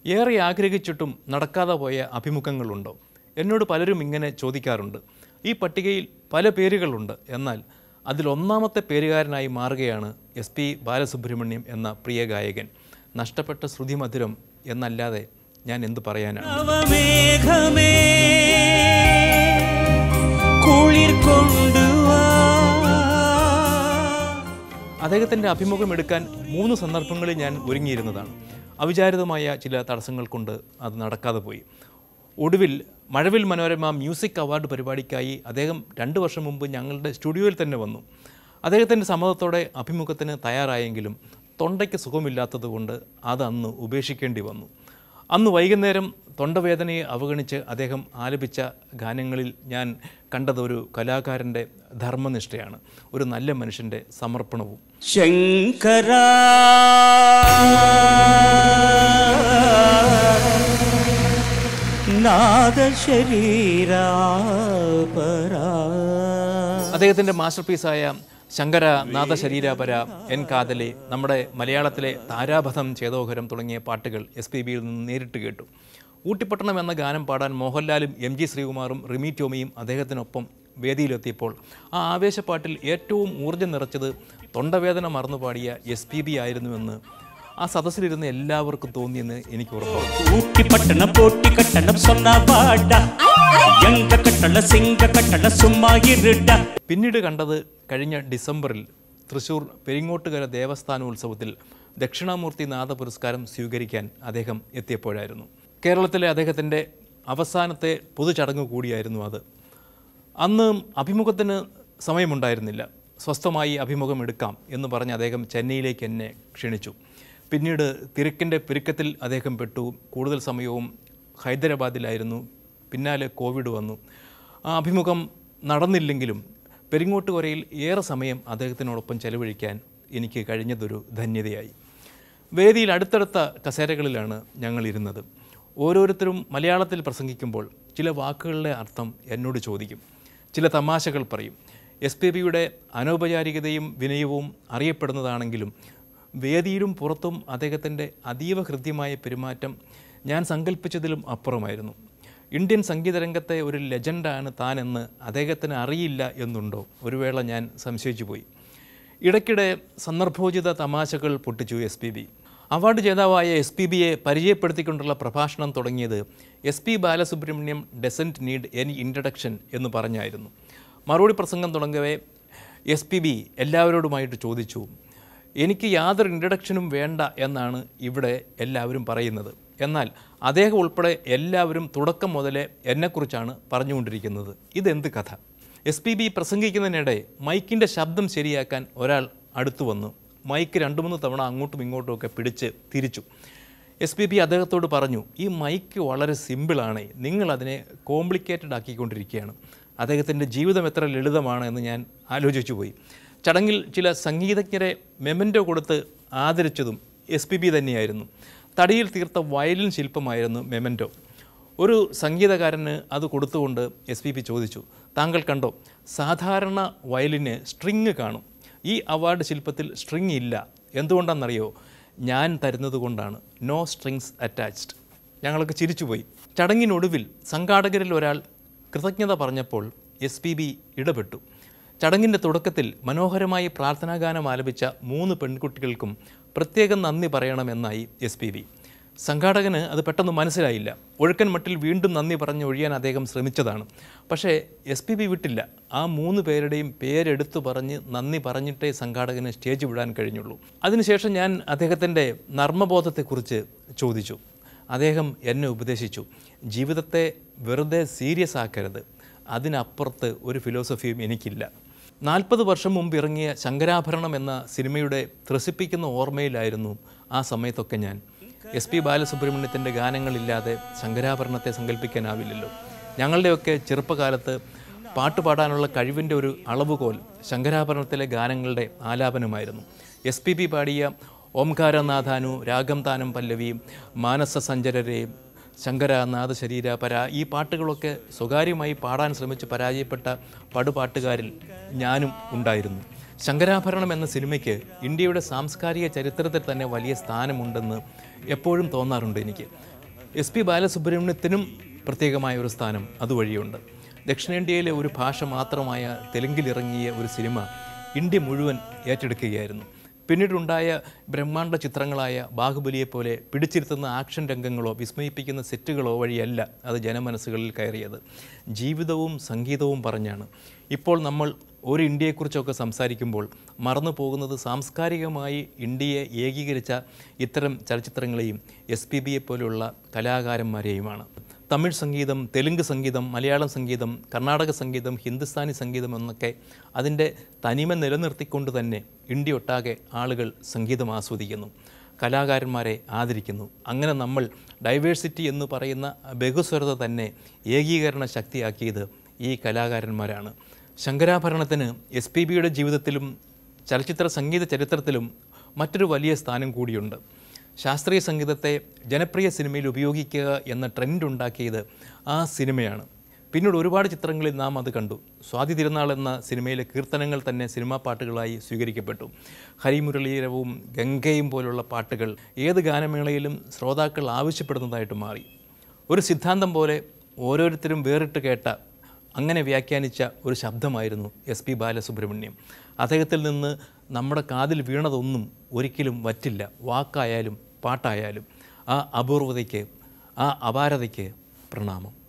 ഏറെ ആഗ്രഹിച്ചിട്ടും നടക്കാതെ പോയ അഭിമുഖങ്ങളുണ്ടോ എന്നോട് പലരും ഇങ്ങനെ ചോദിക്കാറുണ്ട് ഈ പട്ടികയിൽ പല പേരുകളുണ്ട് എന്നാൽ അതിലൊന്നാമത്തെ പേരുകാരനായി മാറുകയാണ് എസ് പി ബാലസുബ്രഹ്മണ്യം എന്ന പ്രിയ ഗായകൻ നഷ്ടപ്പെട്ട ശ്രുതിമധുരം എന്നല്ലാതെ ഞാൻ എന്തു പറയാനാണ് നവമേഘമേ കുളിർ കൊണ്ടുവാ അദ്ദേഹത്തിൻ്റെ അഭിമുഖം എടുക്കാൻ മൂന്ന് സന്ദർഭങ്ങളിൽ ഞാൻ ഒരുങ്ങിയിരുന്നതാണ് അവിചാരിതമായ ചില തടസ്സങ്ങൾ കൊണ്ട് അത് നടക്കാതെ പോയി ഒടുവിൽ മഴവിൽ മനോരമ മ്യൂസിക് അവാർഡ് പരിപാടിക്കായി അദ്ദേഹം രണ്ട് വർഷം മുമ്പ് ഞങ്ങളുടെ സ്റ്റുഡിയോയിൽ തന്നെ വന്നു അദ്ദേഹത്തിൻ്റെ സമ്മതത്തോടെ അഭിമുഖത്തിന് തയ്യാറായെങ്കിലും തൊണ്ടയ്ക്ക് സുഖമില്ലാത്തതുകൊണ്ട് അത് അന്ന് ഉപേക്ഷിക്കേണ്ടി വന്നു അന്ന് വൈകുന്നേരം തൊണ്ടവേദനയെ അവഗണിച്ച് അദ്ദേഹം ആലപിച്ച ഗാനങ്ങളിൽ ഞാൻ കണ്ടത് ഒരു കലാകാരൻ്റെ ധർമ്മനിഷ്ഠയാണ് ഒരു നല്ല മനുഷ്യൻ്റെ സമർപ്പണവും ശങ്കരാ നാദശരീരാപരാ അദ്ദേഹത്തിൻ്റെ മാസ്റ്റർ പീസായ ശങ്കര നാദശരീരാപര എൻ കാതലെ നമ്മുടെ മലയാളത്തിലെ താരാപഥം ചേതോഹരം തുടങ്ങിയ പാട്ടുകൾ എസ് പി ബിയിൽ നിന്ന് നേരിട്ട് കേട്ടു ഊട്ടിപ്പട്ടണം എന്ന ഗാനം പാടാൻ മോഹൻലാലും എം ജി ശ്രീകുമാറും റിമി ടോമിയും അദ്ദേഹത്തിനൊപ്പം വേദിയിലെത്തിയപ്പോൾ ആ ആവേശപ്പാട്ടിൽ ഏറ്റവും ഊർജ്ജം നിറച്ചത് തൊണ്ടവേദന മറന്നു പാടിയ എസ് പി ബി ആയിരുന്നുവെന്ന് ആ സദസ്സിലിരുന്ന എല്ലാവർക്കും തോന്നിയെന്ന് എനിക്ക് ഉറപ്പാണ് ஊட்டி பட்டணம் போட்டி கட்டணம் சொன்னா வாடா எங்க கட்டள சிங்க கட்டள சும்மா இருடா പിന്നീട് കണ്ടത് കഴിഞ്ഞ ഡിസംബറിൽ തൃശൂർ പെരിങ്ങോട്ടുകര ദേവസ്ഥാനോത്സവത്തിൽ ദക്ഷിണാമൂർത്തി നാഥ പുരസ്കാരം സ്വീകരിക്കാൻ അദ്ദേഹം എത്തിയപ്പോഴായിരുന്നു കേരളത്തിലെ അദ്ദേഹത്തിൻ്റെ അവസാനത്തെ പൊതുചടങ്ങ് കൂടിയായിരുന്നു അത് അന്ന് അഭിമുഖത്തിന് സമയമുണ്ടായിരുന്നില്ല സ്വസ്ഥമായി അഭിമുഖം എടുക്കാം എന്ന് പറഞ്ഞ് അദ്ദേഹം ചെന്നൈയിലേക്ക് എന്നെ ക്ഷണിച്ചു പിന്നീട് തിരക്കിൻ്റെ പെരുക്കത്തിൽ അദ്ദേഹം പെട്ടു കൂടുതൽ സമയവും ഹൈദരാബാദിലായിരുന്നു പിന്നാലെ കോവിഡ് വന്നു ആ അഭിമുഖം നടന്നില്ലെങ്കിലും പെരിങ്ങോട്ടുകരയിൽ ഏറെ സമയം അദ്ദേഹത്തിനോടൊപ്പം ചെലവഴിക്കാൻ എനിക്ക് കഴിഞ്ഞതൊരു ധന്യതയായി വേദിയിൽ അടുത്തടുത്ത കസേരകളിലാണ് ഞങ്ങൾ ഇരുന്നത് ഓരോരുത്തരും മലയാളത്തിൽ പ്രസംഗിക്കുമ്പോൾ ചില വാക്കുകളുടെ അർത്ഥം എന്നോട് ചോദിക്കും ചില തമാശകൾ പറയും എസ് പി ബിയുടെ അനൗപചാരികതയും വിനയവും അറിയപ്പെടുന്നതാണെങ്കിലും വേദിയിലും പുറത്തും അദ്ദേഹത്തിൻ്റെ അതീവ ഹൃദ്യമായ പെരുമാറ്റം ഞാൻ സങ്കല്പിച്ചതിലും അപ്പുറമായിരുന്നു ഇന്ത്യൻ സംഗീതരംഗത്തെ ഒരു ലെജൻഡാണ് താനെന്ന് അദ്ദേഹത്തിന് അറിയില്ല എന്നുണ്ടോ ഒരു വേള ഞാൻ സംശയിച്ചു പോയി ഇടയ്ക്കിടെ സന്ദർഭോചിത തമാശകൾ പൊട്ടിച്ചു എസ് പി ബി അവാർഡ് ജേതാവായ എസ് പി ബിയെ പരിചയപ്പെടുത്തിക്കൊണ്ടുള്ള പ്രഭാഷണം തുടങ്ങിയത് S P Balasubrahmanyam doesn't need any introduction എന്ന് പറഞ്ഞായിരുന്നു മറുപടി പ്രസംഗം തുടങ്ങവേ എസ് പി ബി എല്ലാവരോടുമായിട്ട് ചോദിച്ചു എനിക്ക് യാതൊരു ഇൻട്രഡക്ഷനും വേണ്ട എന്നാണ് ഇവിടെ എല്ലാവരും പറയുന്നത് എന്നാൽ അദ്ദേഹം ഉൾപ്പെടെ എല്ലാവരും തുടക്കം മുതലേ എന്നെക്കുറിച്ചാണ് പറഞ്ഞുകൊണ്ടിരിക്കുന്നത് ഇതെന്ത് കഥ എസ് പി ബി പ്രസംഗിക്കുന്നതിനിടെ മൈക്കിൻ്റെ ശബ്ദം ശരിയാക്കാൻ ഒരാൾ അടുത്തു വന്നു മൈക്ക് രണ്ട് മൂന്ന് തവണ അങ്ങോട്ടും ഇങ്ങോട്ടും ഒക്കെ പിടിച്ച് തിരിച്ചു എസ് പി ബി അദ്ദേഹത്തോട് പറഞ്ഞു ഈ മൈക്ക് വളരെ സിമ്പിളാണ് നിങ്ങൾ അതിനെ കോംപ്ലിക്കേറ്റഡ് ആക്കിക്കൊണ്ടിരിക്കുകയാണ് അദ്ദേഹത്തിൻ്റെ ജീവിതം എത്ര ലളിതമാണ് എന്ന് ഞാൻ ആലോചിച്ചു പോയി ചടങ്ങിൽ ചില സംഗീതജ്ഞരെ മെമൻറ്റോ കൊടുത്ത് ആദരിച്ചതും എസ് പി ബി തന്നെയായിരുന്നു തടിയിൽ തീർത്ത വയലിൻ ശില്പമായിരുന്നു മെമൻറ്റോ ഒരു സംഗീതകാരന് അത് കൊടുത്തുകൊണ്ട് എസ് പി പി ചോദിച്ചു താങ്കൾ കണ്ടോ സാധാരണ വയലിന് സ്ട്രിങ് കാണും ഈ അവാർഡ് ശില്പത്തിൽ സ്ട്രിങ് ഇല്ല എന്തുകൊണ്ടാണെന്നറിയോ ഞാൻ തരുന്നത് കൊണ്ടാണ് നോ സ്ട്രിങ്സ് അറ്റാച്ച്ഡ് ഞങ്ങൾക്ക് ചിരിച്ചുപോയി ചടങ്ങിനൊടുവിൽ സംഘാടകരിൽ ഒരാൾ കൃതജ്ഞത പറഞ്ഞപ്പോൾ എസ് പി ബി ഇടപെട്ടു ചടങ്ങിൻ്റെ തുടക്കത്തിൽ മനോഹരമായി പ്രാർത്ഥനാഗാനം ആലപിച്ച മൂന്ന് പെൺകുട്ടികൾക്കും പ്രത്യേകം നന്ദി പറയണമെന്നായി എസ് പി ബി സംഘാടകന് അത് പെട്ടെന്ന് മനസ്സിലായില്ല ഒഴുക്കൻ മട്ടിൽ വീണ്ടും നന്ദി പറഞ്ഞ് ഒഴിയാൻ അദ്ദേഹം ശ്രമിച്ചതാണ് പക്ഷേ എസ് പി ബി വിട്ടില്ല ആ മൂന്ന് പേരുടെയും പേരെടുത്തു പറഞ്ഞ് നന്ദി പറഞ്ഞിട്ടേ സംഘാടകന് സ്റ്റേജ് വിടാൻ കഴിഞ്ഞുള്ളൂ അതിനുശേഷം ഞാൻ അദ്ദേഹത്തിൻ്റെ നർമ്മബോധത്തെക്കുറിച്ച് ചോദിച്ചു അദ്ദേഹം എന്നെ ഉപദേശിച്ചു ജീവിതത്തെ വെറുതെ സീരിയസ് ആക്കരുത് അതിനപ്പുറത്ത് ഒരു ഫിലോസഫിയും എനിക്കില്ല നാൽപ്പത് വർഷം മുമ്പ് ഇറങ്ങിയ ശങ്കരാഭരണം എന്ന സിനിമയുടെ ത്രസിപ്പിക്കുന്ന ഓർമ്മയിലായിരുന്നു ആ സമയത്തൊക്കെ ഞാൻ എസ് പി ബാലസുബ്രഹ്മണ്യത്തിൻ്റെ ഗാനങ്ങളില്ലാതെ ശങ്കരാഭരണത്തെ സങ്കല്പിക്കാനാവില്ലല്ലോ ഞങ്ങളുടെയൊക്കെ ചെറുപ്പകാലത്ത് പാട്ട് പാടാനുള്ള കഴിവിൻ്റെ ഒരു അളവുകോൽ ശങ്കരാഭരണത്തിലെ ഗാനങ്ങളുടെ ആലാപനമായിരുന്നു എസ് പി ബി പാടിയ ഓംകാരനാഥാനു രാഗം താനം പല്ലവി മാനസ സഞ്ചരരെ ശങ്കരനാഥ ശരീര പര ഈ പാട്ടുകളൊക്കെ സ്വകാര്യമായി പാടാൻ ശ്രമിച്ച് പരാജയപ്പെട്ട പടുപാട്ടുകാരിൽ ഞാനും ഉണ്ടായിരുന്നു ശങ്കരാഭരണം എന്ന സിനിമയ്ക്ക് ഇന്ത്യയുടെ സാംസ്കാരിക ചരിത്രത്തിൽ തന്നെ വലിയ സ്ഥാനമുണ്ടെന്ന് എപ്പോഴും തോന്നാറുണ്ട് എനിക്ക് എസ് പി ബാലസുബ്രഹ്മണ്യത്തിനും പ്രത്യേകമായ ഒരു സ്ഥാനം അതുവഴിയുണ്ട് ദക്ഷിണേന്ത്യയിലെ ഒരു ഭാഷ മാത്രമായ തെലുങ്കിലിറങ്ങിയ ഒരു സിനിമ ഇന്ത്യ മുഴുവൻ ഏറ്റെടുക്കുകയായിരുന്നു പിന്നീടുണ്ടായ ബ്രഹ്മാണ്ഡ ചിത്രങ്ങളായ ബാഹുബലിയെപ്പോലെ പിടിച്ചിരുത്തുന്ന ആക്ഷൻ രംഗങ്ങളോ വിസ്മയിപ്പിക്കുന്ന സെറ്റുകളോ വഴിയല്ല അത് ജനമനസ്സുകളിൽ കയറിയത് ജീവിതവും സംഗീതവും പറഞ്ഞാണ് ഇപ്പോൾ നമ്മൾ ഒരു ഇന്ത്യയെക്കുറിച്ചൊക്കെ സംസാരിക്കുമ്പോൾ മറന്നു പോകുന്നത് സാംസ്കാരികമായി ഇന്ത്യയെ ഏകീകരിച്ച ഇത്തരം ചലച്ചിത്രങ്ങളെയും എസ് പി ബിയെ പോലെയുള്ള കലാകാരന്മാരെയുമാണ് തമിഴ് സംഗീതം തെലുങ്ക് സംഗീതം മലയാളം സംഗീതം കർണാടക സംഗീതം ഹിന്ദുസ്ഥാനി സംഗീതം എന്നൊക്കെ അതിൻ്റെ തനിമ നിലനിർത്തിക്കൊണ്ട് തന്നെ ഇന്ത്യ ഒട്ടാകെ ആളുകൾ സംഗീതം ആസ്വദിക്കുന്നു കലാകാരന്മാരെ ആദരിക്കുന്നു അങ്ങനെ നമ്മൾ ഡൈവേഴ്സിറ്റി എന്ന് പറയുന്ന ബഹുസ്വരത തന്നെ ഏകീകരണ ശക്തിയാക്കിയത് ഈ കലാകാരന്മാരാണ് ശങ്കരാഭരണത്തിന് എസ് പി ബിയുടെ ജീവിതത്തിലും ചലച്ചിത്ര സംഗീത ചരിത്രത്തിലും മറ്റൊരു വലിയ സ്ഥാനം കൂടിയുണ്ട് ശാസ്ത്രീയ സംഗീതത്തെ ജനപ്രിയ സിനിമയിൽ ഉപയോഗിക്കുക എന്ന ട്രെൻഡ് ഉണ്ടാക്കിയത് ആ സിനിമയാണ് പിന്നീട് ഒരുപാട് ചിത്രങ്ങളിൽ നാം അത് കണ്ടു സ്വാതി തിരുനാൾ എന്ന സിനിമയിലെ കീർത്തനങ്ങൾ തന്നെ സിനിമാ പാട്ടുകളായി സ്വീകരിക്കപ്പെട്ടു ഹരിമുരളീരവും ഗംഗയും പോലുള്ള പാട്ടുകൾ ഏത് ഗാനമേളയിലും ശ്രോതാക്കൾ ആവശ്യപ്പെടുന്നതായിട്ട് മാറി ഒരു സിദ്ധാന്തം പോലെ ഓരോരുത്തരും വേറിട്ട് കേട്ട അങ്ങനെ വ്യാഖ്യാനിച്ച ഒരു ശബ്ദമായിരുന്നു എസ് പി ബാലസുബ്രഹ്മണ്യം അദ്ദേഹത്തിൽ നിന്ന് നമ്മുടെ കാതിൽ വീണതൊന്നും ഒരിക്കലും വറ്റില്ല വാക്കായാലും പാട്ടായാലും ആ അപൂർവതയ്ക്ക് ആ അപാരതയ്ക്ക് പ്രണാമം